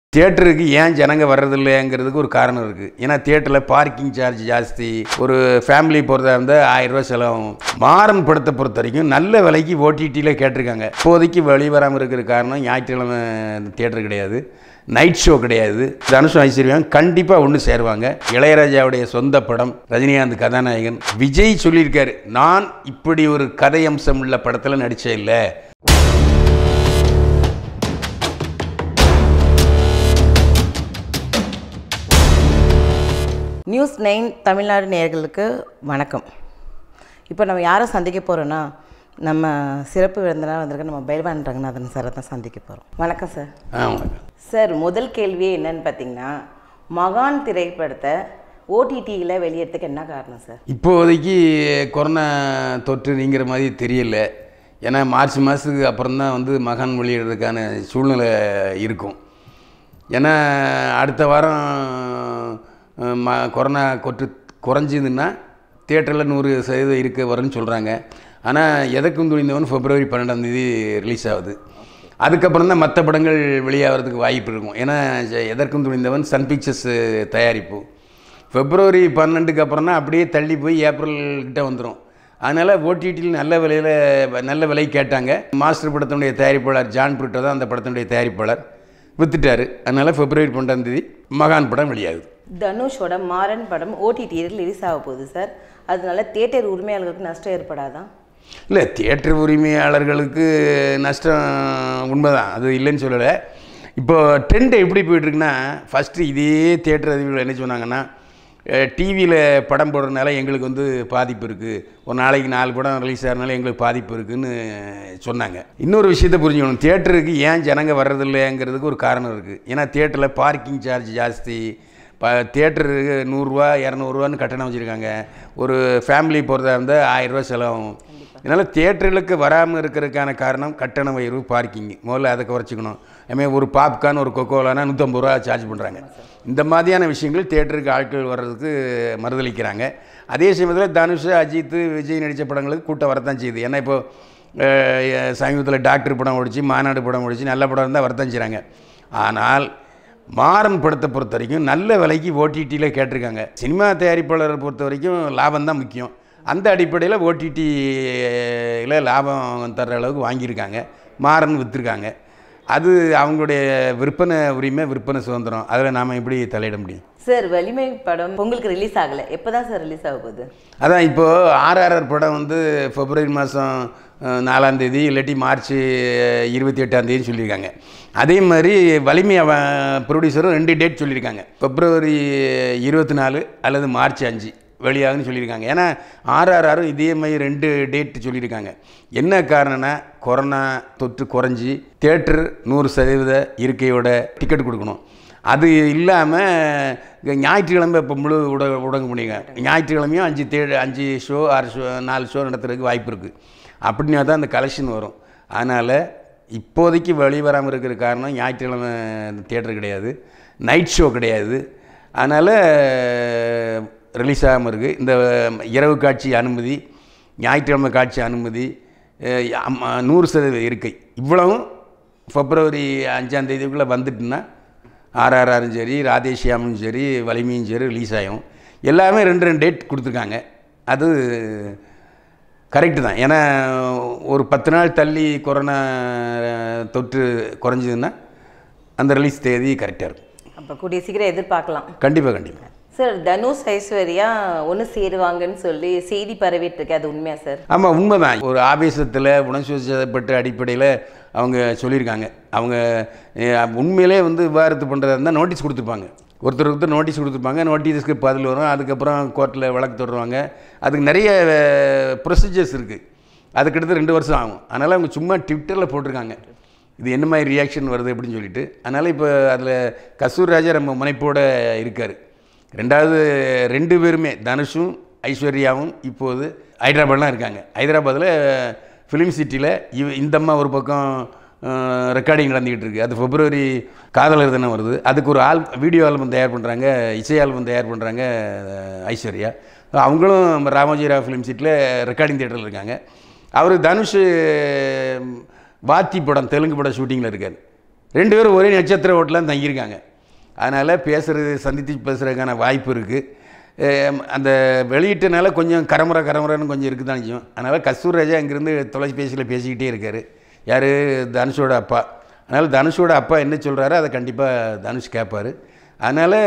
தியேட்டருக்கு ஏன் ஜனங்க வர்றதில்லைங்கிறதுக்கு ஒரு காரணம் இருக்குது ஏன்னா தியேட்டரில் பார்க்கிங் சார்ஜ் ஜாஸ்தி ஒரு ஃபேமிலி போகிறதா இருந்தால் ஆயிரரூவா செலவாகும் மாறன் படத்தை பொறுத்த வரைக்கும் நல்ல விலைக்கு ஓடிடியில் கேட்டிருக்காங்க இப்போதைக்கு வெளிவராமல் இருக்கிற காரணம் ஞாயிற்றுக்கிழமை தியேட்டர் கிடையாது நைட் ஷோ கிடையாது தனுஷும் ஐஸ்வர்யம் கண்டிப்பாக ஒன்று சேருவாங்க இளையராஜாவுடைய சொந்த படம் ரஜினிகாந்த் கதாநாயகன் விஜய் சொல்லியிருக்காரு நான் இப்படி ஒரு கதை அம்சம் உள்ள படத்தில் நடிச்சே இல்லை நியூஸ் நைன் தமிழ்நாடு நேயர்களுக்கு வணக்கம் இப்போ நம்ம யாரை சந்திக்க போகிறோன்னா நம்ம சிறப்பு விருந்தினராக வந்திருக்க நம்ம பைல்வான் ரங்கநாதன் சாரை தான் சந்திக்க போகிறோம் வணக்கம் சார் ஆமாம் சார் முதல் கேள்வியே என்னன்னு பார்த்தீங்கன்னா மகான் திரைப்படத்தை ஓடிடியில் வெளியிடறதுக்கு என்ன காரணம் சார் இப்போதைக்கு கொரோனா தொற்று நீங்கிற மாதிரி தெரியல ஏன்னா மார்ச் மாதத்துக்கு அப்புறம் தான் வந்து மகான் வெளியிடுறதுக்கான சூழ்நிலை இருக்கும் ஏன்னா அடுத்த வாரம் அஹ், ம கொரோனா தொற்று குறைஞ்சிதுன்னா தியேட்டரில் நூறு சதவீதம் இருக்க வரும்னு சொல்கிறாங்க ஆனால் எதற்கும் துணிந்தவன் பிப்ரவரி பன்னெண்டாம் தேதி ரிலீஸ் ஆகுது அதுக்கப்புறம் தான் மற்ற படங்கள் வெளியாகிறதுக்கு வாய்ப்பு இருக்கும் ஏன்னா ஜ- எதற்கும் துணிந்தவன் சன் பிக்சர்ஸ் தயாரிப்பு பிப்ரவரி பன்னெண்டுக்கு அப்புறம்னா அப்படியே தள்ளி போய் ஏப்ரல் கிட்ட வந்துடும் அதனால் ஓடிடியில் நல்ல விலையில் நல்ல விலை கேட்டாங்க மாஸ்டர் படத்தினுடைய தயாரிப்பாளர் ஜான் பிரிட்டோ தான் அந்த படத்தினுடைய தயாரிப்பாளர் வித்துட்டாரு அதனால் பிப்ரவரி பன்னெண்டாம் தேதி மகான் படம் வெளியாகுது தனுஷோட மாறன் படம் ஓடிடியில் ரிலீஸ் ஆக போகுது சார் அதனால தியேட்டர் உரிமையாளர்களுக்கு நஷ்டம் ஏற்படாதா இல்லை தியேட்டர் உரிமையாளர்களுக்கு நஷ்டம் உண்மைதான் அது இல்லைன்னு சொல்லலை இப்போ ட்ரெண்ட் எப்படி போயிட்டுருக்குன்னா ஃபஸ்ட்டு இதே தியேட்டர் அதிபர்கள் என்ன சொன்னாங்கன்னா டிவியில் படம் போடுறதுனால எங்களுக்கு வந்து பாதிப்பு இருக்குது ஒரு நாளைக்கு நாலு படம் ரிலீஸ் ஆகிறதுனால எங்களுக்கு பாதிப்பு இருக்குதுன்னு சொன்னாங்க இன்னொரு விஷயத்தை புரிஞ்சுக்கணும் தியேட்டருக்கு ஏன் ஜனங்க வர்றதில்லைங்கிறதுக்கு ஒரு காரணம் இருக்குது ஏன்னா தியேட்டரில் பார்க்கிங் சார்ஜ் ஜாஸ்தி இப்போ தியேட்டருக்கு நூறுரூவா இரநூறுவான்னு கட்டணம் வச்சுருக்காங்க ஒரு ஃபேமிலி போகிறதா இருந்தால் ஆயிரரூவா செலவாகும் இதனால் தியேட்டர்களுக்கு வராமல் இருக்கிறதுக்கான காரணம் கட்டண உயர்வு பார்க்கிங் முதல்ல அதை குறைச்சிக்கணும் அதுமாதிரி ஒரு பாப்கார்ன் ஒரு கொக்கோலானா நூற்றம்பது ரூபா சார்ஜ் பண்ணுறாங்க இந்த மாதிரியான விஷயங்கள் தியேட்டருக்கு ஆட்கள் வர்றதுக்கு மறுதளிக்கிறாங்க அதே சமயத்தில் தனுஷ் அஜித் விஜய் நடித்த படங்களுக்கு கூட்டம் வரத்தான் செய்யுது ஏன்னா இப்போ அஹ், சமீபத்தில் டாக்டர் படம் ஓடிச்சு மாநாடு படம் ஓடிச்சு நல்ல படம் இருந்தால் வரத்தான் செய்கிறாங்க ஆனால் மாறன் படத்தை பொறுத்த வரைக்கும் நல்ல விலைக்கு ஓடிடியில் கேட்டிருக்காங்க சினிமா தயாரிப்பாளரை பொறுத்த வரைக்கும் லாபம் தான் முக்கியம் அந்த அடிப்படையில் ஓடிடியில் லாபம் தர்ற அளவுக்கு வாங்கியிருக்காங்க மாறன் விற்றுருக்காங்க அது அவங்களுடைய விற்பனை உரிமை விற்பனை சுதந்திரம் அதில் நாம் எப்படி தலையிட முடியும் சார் வலிமை படம் பொங்கலுக்கு ரிலீஸ் ஆகலை எப்போ தான் சார் ரிலீஸ் ஆக போகுது அதான் இப்போது ஆர்ஆர்ஆர் படம் வந்து பிப்ரவரி மாதம் நாலாம் தேதி இல்லாட்டி மார்ச் இருபத்தி எட்டாம் தேதி சொல்லியிருக்காங்க அதே மாதிரி வலிமை ப்ரொடியூசரும் ரெண்டு டேட் சொல்லியிருக்காங்க பிப்ரவரி இருபத்தி நாலு அல்லது மார்ச் அஞ்சு வெளியாகுன்னு சொல்லியிருக்காங்க ஏன்னா ஆர்ஆர்ஆரும் இதே மாதிரி ரெண்டு டேட் சொல்லியிருக்காங்க என்ன காரணம்னா கொரோனா தொற்று குறைஞ்சி தேட்டர் நூறு சதவீத இருக்கையோட டிக்கெட் கொடுக்கணும் அது இல்லாமல் ஞாயிற்றுக்கிழமை இப்போ முழு உட உடங்க முடியுங்க ஞாயிற்றுக்கிழமையும் அஞ்சு தே அஞ்சு ஷோ ஆறு ஷோ நாலு ஷோ நடத்துறதுக்கு வாய்ப்பு இருக்குது அப்படின்னா தான் அந்த கலெக்ஷன் வரும் அதனால் இப்போதைக்கு வெளிவராமல் இருக்கிற காரணம் ஞாயிற்றுக்கிழமை தியேட்டர் கிடையாது நைட் ஷோ கிடையாது அதனால் ரிலீஸ் ஆகாமல் இருக்குது இந்த இரவு காட்சி அனுமதி ஞாயிற்றுக்கிழமை காட்சி அனுமதி அஹ், அம்ம- நூறு சதவீத இருக்கை இவ்வளவும் பிப்ரவரி அஞ்சாம் தேதிக்குள்ளே வந்துட்டுன்னா ஆர்ஆர்ஆரும் சரி ராதேஷியாமும் சரி வலிமையும் சரி ரிலீஸ் ஆகும் எல்லாமே ரெண்டு ரெண்டு டேட் கொடுத்துருக்காங்க அது கரெக்டு தான் ஏன்னா ஒரு பத்து நாள் தள்ளி கொரோனா தொற்று குறைஞ்சதுன்னா அந்த ரிலீஸ் தேதி கரெக்டாக இருக்கும் அப்போ கூடிய சீக்கிரம் எதிர்பார்க்கலாம் கண்டிப்பாக கண்டிப்பாக சார் தனுஷ் ஐஸ்வர்யா ஒன்று சேருவாங்கன்னு சொல்லி செய்தி பரவிட்டு இருக்கு அது உண்மையா சார் ஆமாம் உண்மைதான் ஒரு ஆவேசத்தில் உணர்ச்சிவசப்பட்ட அடிப்படையில் அவங்க சொல்லியிருக்காங்க அவங்க அஹ், உண்மையிலே வந்து விவாகரத்து பண்ணுறதா இருந்தால் நோட்டீஸ் கொடுத்துருப்பாங்க ஒருத்தர் ஒருத்தர் நோட்டீஸ் கொடுத்துருப்பாங்க நோட்டீஸ்க்கு பதில் வரும் அதுக்கப்புறம் கோர்ட்டில் வழக்கு தொடருவாங்க அதுக்கு நிறைய ப்ரொசீஜர்ஸ் இருக்குது அதுக்கடுத்து ரெண்டு வருஷம் ஆகும் அதனால் அவங்க சும்மா ட்விட்டரில் போட்டிருக்காங்க இது என்ன மாதிரி ரியாக்ஷன் வருது அப்படின்னு சொல்லிட்டு அதனால் இப்போ அதில் கஸ்தூர் ராஜா நம்ம முனைப்போடு இருக்கார் ரெண்டாவது ரெண்டு பேருமே தனுஷும் ஐஸ்வர்யாவும் இப்போது ஹைதராபாத்லாம் இருக்காங்க ஹைதராபாத்தில் ஃபிலிம் சிட்டியில் இவ இந்த அம்மா ஒரு பக்கம் ரெக்கார்டிங் நடந்துக்கிட்டு இருக்கு அது பிப்ரவரி காதலர் தினம் வருது அதுக்கு ஒரு ஆல் வீடியோ ஆல்பம் தயார் பண்ணுறாங்க இசை ஆல்பம் தயார் பண்ணுறாங்க ஐஸ்வர்யா அவங்களும் ராமோஜிராவ் ஃபிலிம் சிட்டியில் ரெக்கார்டிங் தியேட்டரில் இருக்காங்க அவர் தனுஷ் வாத்தி படம் தெலுங்கு படம் ஷூட்டிங்கில் இருக்கார் ரெண்டு பேரும் ஒரே நட்சத்திர ஹோட்டலில் தங்கியிருக்காங்க அதனால் பேசுகிறது சந்தித்து பேசுகிறதுக்கான வாய்ப்பு இருக்குது அந்த வெளியிட்டனால கொஞ்சம் கரமுறை கரமுறைன்னு கொஞ்சம் இருக்குது தான் செய்யும் அதனால் கஸ்தூர் ராஜா அங்கேருந்து தொலைபேசியில் பேசிக்கிட்டே இருக்கார் யார் தனுஷோட அப்பா அதனால் தனுஷோட அப்பா என்ன சொல்கிறாரோ அதை கண்டிப்பாக தனுஷ் கேட்பார் அதனால்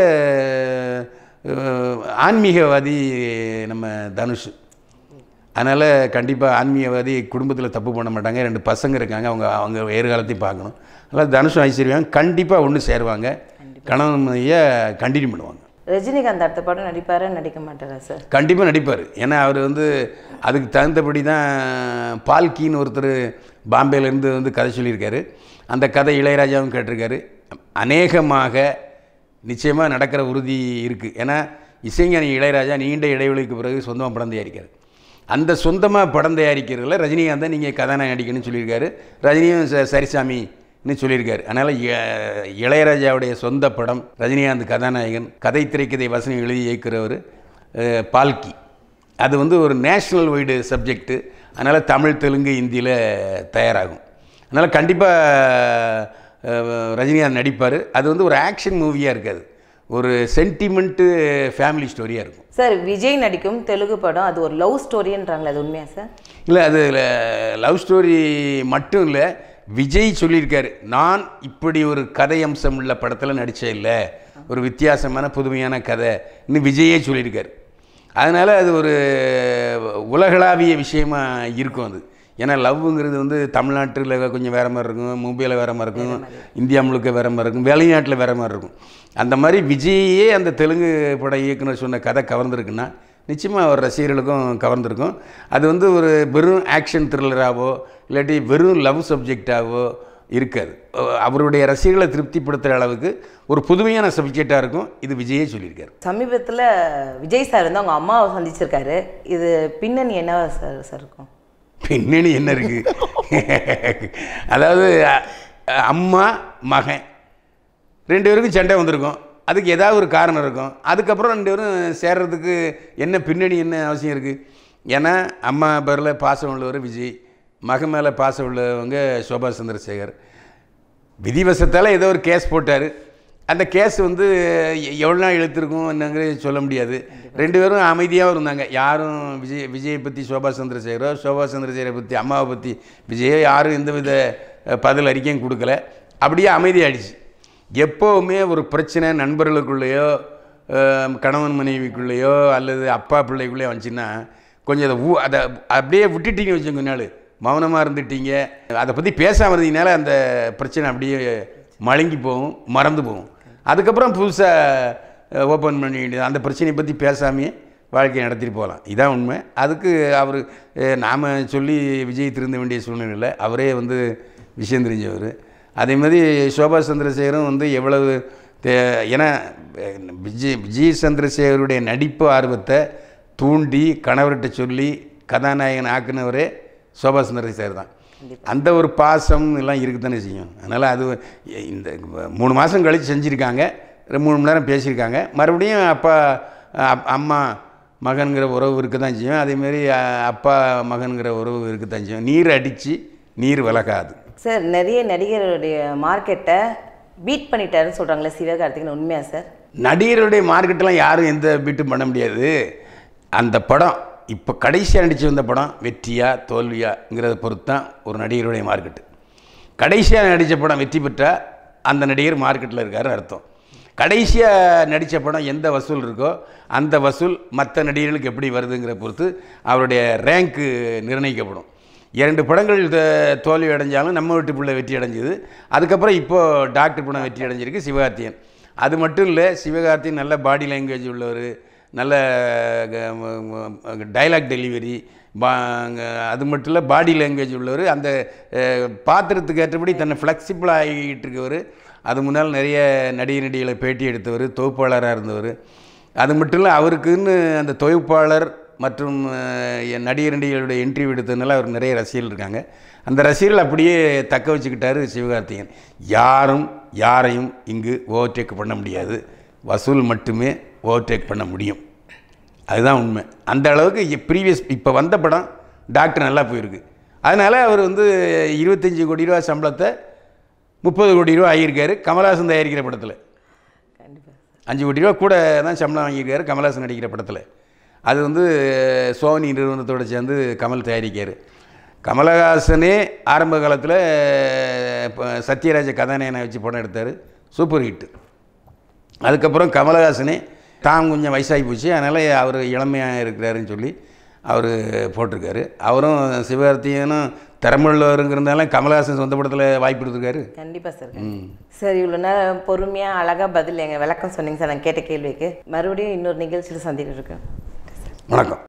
அஹ், ஆன்மீகவாதி நம்ம தனுஷ் அதனால் கண்டிப்பாக ஆன்மீகவாதி குடும்பத்தில் தப்பு பண்ண மாட்டாங்க ரெண்டு பசங்க இருக்காங்க அவங்க அவங்க எதிர்காலத்தையும் பார்க்கணும் அதனால் தனுஷும் ஐஸ்வர்யாவும் கண்டிப்பாக ஒன்று சேருவாங்க கணவன் மனைவியை கண்டினியூ பண்ணுவாங்க ரஜினிகாந்த் அடுத்த படம் நடிப்பாரா நடிக்க மாட்டாரா சார் கண்டிப்பாக நடிப்பார் ஏன்னா அவர் வந்து அதுக்கு தகுந்தபடி தான் பால்கின்னு ஒருத்தர் பாம்பேலேருந்து வந்து கதை சொல்லியிருக்காரு அந்த கதை இளையராஜாவும் கேட்டிருக்காரு அநேகமாக நிச்சயமாக நடக்கிற உறுதி இருக்குது ஏன்னா இசைஞானி இளையராஜா நீண்ட இடைவெளிக்கு பிறகு சொந்தமாக படம் தயாரிக்காரு அந்த சொந்தமாக படம் தயாரிக்கிறதுல ரஜினிகாந்தை நீங்கள் கதாநாயகன் நடிக்கணும்னு சொல்லியிருக்காரு ரஜினியும் ச- சரிசாமின்னு சொல்லியிருக்காரு அதனால் இ- இளையராஜாவுடைய சொந்த படம் ரஜினிகாந்த் கதாநாயகன் கதை திரைக்கதை வசனம் எழுதி இயக்குறவர் அஹ், பால்கி அது வந்து ஒரு நேஷ்னல் வைடு சப்ஜெக்ட்டு அதனால் தமிழ் தெலுங்கு இந்தியில் தயாராகும் அதனால் கண்டிப்பாக ரஜினிகாந்த் நடிப்பார் அது வந்து ஒரு ஆக்ஷன் மூவியாக இருக்காது ஒரு சென்டிமெண்ட்டு ஃபேமிலி ஸ்டோரியாக இருக்கும் சார் விஜய் நடிக்கும் தெலுங்கு படம் அது ஒரு லவ் ஸ்டோரின்றாங்களே அது உண்மையா சார் இல்லை அது லவ் ஸ்டோரி மட்டும் இல்லை விஜய் சொல்லியிருக்காரு நான் இப்படி ஒரு கதை அம்சம் உள்ள படத்தில் நடித்தே இல்லை ஒரு வித்தியாசமான புதுமையான கதை இன்னும் விஜயே சொல்லியிருக்காரு அதனால் அது ஒரு உலகளாவிய விஷயமா இருக்கும் அது ஏன்னா லவ்ங்கிறது வந்து தமிழ்நாட்டில் கொஞ்சம் வேறு மாதிரி இருக்கும் மும்பையில் வேறு மாதிரி இருக்கும் இந்தியா முழுக்க வேறு மாதிரி இருக்கும் வெளிநாட்டில் வேறு மாதிரி இருக்கும் அந்த மாதிரி விஜயே அந்த தெலுங்கு பட இயக்குனர் சொன்ன கதை கவர்ந்துருக்குன்னா நிச்சயமாக அவர் ரசிகர்களுக்கும் கவர்ந்திருக்கும் அது வந்து ஒரு வெறும் ஆக்ஷன் த்ரில்லராகவோ இல்லாட்டி வெறும் லவ் சப்ஜெக்டாகவோ இருக்காது அஹ் அவருடைய ரசிகர்களை திருப்திப்படுத்துகிற அளவுக்கு ஒரு புதுமையான சப்ஜெக்டாக இருக்கும் இது விஜயே சொல்லியிருக்காரு சமீபத்தில் விஜய் சார் வந்து அவங்க அம்மாவை சந்திச்சிருக்காரு இது பின்னணி என்னவா சார் சார் இருக்கும் பின்னணி என்ன இருக்கு அதாவது அ- அம்மா மகன் ரெண்டு பேருக்கும் சண்டை வந்திருக்கும் அதுக்கு ஏதாவது ஒரு காரணம் இருக்கும் அதுக்கப்புறம் ரெண்டு பேரும் சேர்றதுக்கு என்ன பின்னணி என்ன அவசியம் இருக்குது ஏன்னா அம்மா பேரில் பாசம் உள்ளவர் விஜய் மகன் மேலே பாசம் உள்ளவங்க சோபா சந்திரசேகர் விதிவசத்தால் ஏதோ ஒரு கேஸ் போட்டார் அந்த கேஸ் வந்து எ- எவ்வளோ நாள் இழுத்துருக்கும் என்னங்கிறது சொல்ல முடியாது ரெண்டு பேரும் அமைதியாகவும் இருந்தாங்க யாரும் விஜய் விஜயை பற்றி சோபா சந்திரசேகரோ சோபா சந்திரசேகரை பற்றி அம்மாவை பற்றி விஜயோ யாரும் எந்தவித அஹ், பதில் அறிக்கையும் கொடுக்கல அப்படியே அமைதியாயிடுச்சு எப்போவுமே ஒரு பிரச்சனை நண்பர்களுக்குள்ளேயோ அஹ், கணவன் மனைவிக்குள்ளேயோ அல்லது அப்பா பிள்ளைக்குள்ளேயோ வந்துச்சுன்னா கொஞ்சம் அதை ஊ அதை அப்படியே விட்டுட்டீங்க வச்சுங்க கொஞ்ச நாள் மௌனமாக இருந்துட்டீங்க அதை பற்றி பேசாமல் இருந்தீங்கனால அந்த பிரச்சனை அப்படியே மழுங்கி போகும் மறந்து போகும் அதுக்கப்புறம் புதுசாக ஓப்பன் பண்ணி வேண்டியது அந்த பிரச்சனையை பற்றி பேசாமையே வாழ்க்கையை நடத்திட்டு போகலாம் இதான் உண்மை அதுக்கு அவர் நாம் சொல்லி விஜய் திருந்த வேண்டிய சூழ்நிலை இல்லை அவரே வந்து விஷயம் தெரிஞ்சவர் அதே மாதிரி சோபா சந்திரசேகரும் வந்து எவ்வளவு தே ஏன்னா அஹ், விஜய் விஜய் சந்திரசேகருடைய நடிப்பு ஆர்வத்தை தூண்டி கணவர்கிட்ட சொல்லி கதாநாயகன் ஆக்குனவரே சோபா சந்திரசேகர் தான் அந்த ஒரு பாசம் எல்லாம் இருக்குதானே செய்யும் அதனால் அது இந்த மூணு மாதம் கழித்து செஞ்சுருக்காங்க ரெண்டு மூணு மணி நேரம் பேசியிருக்காங்க மறுபடியும் அப்பா அப்- அம்மா மகன்கிற உறவு இருக்க தான் செய்யும் அதேமாரி அ- அப்பா மகன்கிற உறவு இருக்க தான் செய்யும் நீர் அடித்து நீர் விலகாது சார் நிறைய நடிகருடைய மார்க்கெட்டை பீட் பண்ணிட்டாருன்னு சொல்கிறாங்களே சிவகார்த்திகேயன் உண்மையா சார் நடிகருடைய மார்க்கெட்டெல்லாம் யாரும் எந்த பீட்டும் பண்ண முடியாது அந்த படம் இப்போ கடைசியாக நடித்து வந்த படம் வெற்றியா தோல்வியாங்கிறத பொறுத்து தான் ஒரு நடிகருடைய மார்க்கெட்டு கடைசியாக நடித்த படம் வெற்றி பெற்றால் அந்த நடிகர் மார்க்கெட்டில் இருக்காருன்னு அர்த்தம் கடைசியாக நடித்த படம் எந்த வசூல் இருக்கோ அந்த வசூல் மற்ற நடிகர்களுக்கு எப்படி வருதுங்கிற பொறுத்து அவருடைய ரேங்க்கு நிர்ணயிக்கப்படும் இரண்டு படங்கள் த- தோல்வி அடைஞ்சாலும் நம்ம வீட்டு பிள்ளை வெற்றி அடைஞ்சது அதுக்கப்புறம் இப்போது டாக்டர் படம் வெற்றி அடைஞ்சிருக்கு சிவகார்த்தியன் அது மட்டும் இல்லை சிவகார்த்தியன் நல்ல பாடி லாங்குவேஜ் உள்ளவர் நல்ல டைலாக் டெலிவரி பா அது மட்டும் இல்லை பாடி லாங்குவேஜ் உள்ளவர் அந்த அஹ், பாத்திரத்துக்கு ஏற்றபடி தன்னை ஃப்ளெக்சிபிள் ஆகிட்டு இருக்கவர் அது முன்னால் நிறைய நடிகை நடிகளை பேட்டி எடுத்தவர் தொகுப்பாளராக இருந்தவர் அது மட்டும் இல்லை அவருக்குன்னு அந்த தொகுப்பாளர் மற்றும் அஹ், என் நடிகர் நடிகளுடைய இன்டர்வியூ எடுத்ததுனால அவர் நிறைய ரசிகர்கள் இருக்காங்க அந்த ரசிகர்கள் அப்படியே தக்க வச்சுக்கிட்டாரு சிவகார்த்திகேயன் யாரும் யாரையும் இங்கு ஓவர்டேக் பண்ண முடியாது வசூல் மட்டுமே ஓவர்டேக் பண்ண முடியும் அதுதான் உண்மை அந்த அளவுக்கு ப்ரீவியஸ் இப்போ வந்த படம் டாக்டர் நல்லா போயிருக்கு அதனால் அவர் வந்து இருபத்தஞ்சி கோடி ரூபா சம்பளத்தை முப்பது கோடி ரூபா ஆகியிருக்காரு கமலஹாசன் தயாரிக்கிற படத்தில் கண்டிப்பாக அஞ்சு கோடி ரூபா கூட தான் சம்பளம் வாங்கியிருக்காரு கமல்ஹாசன் நடிக்கிற படத்தில் அது வந்து சோனி நிறுவனத்தோடு சேர்ந்து கமல் தயாரிக்கார் கமலஹாசனே ஆரம்ப காலத்தில் இப்போ சத்யராஜ கதாநாயகனை வச்சு படம் எடுத்தார் சூப்பர் ஹிட்டு அதுக்கப்புறம் கமலஹாசனே தான் கொஞ்சம் வயசாகி போச்சு அதனால் அவர் இளமையாக இருக்கிறாருன்னு சொல்லி அவர் போட்டிருக்காரு அவரும் சிவகார்த்திகனும் திறமுள்ளவருங்கிறதால கமலஹாசன் சொந்த படத்தில் வாய்ப்பு எடுத்திருக்காரு கண்டிப்பாக சார் சார் இவ்வளோ நேரம் பொறுமையாக அழகாக பதில் எங்கள் விளக்கம் சொன்னீங்க சார் நான் கேட்ட கேள்விக்கு மறுபடியும் இன்னொரு நிகழ்ச்சியில் சந்திக்கிட்டு இருக்கேன் வணக்கம்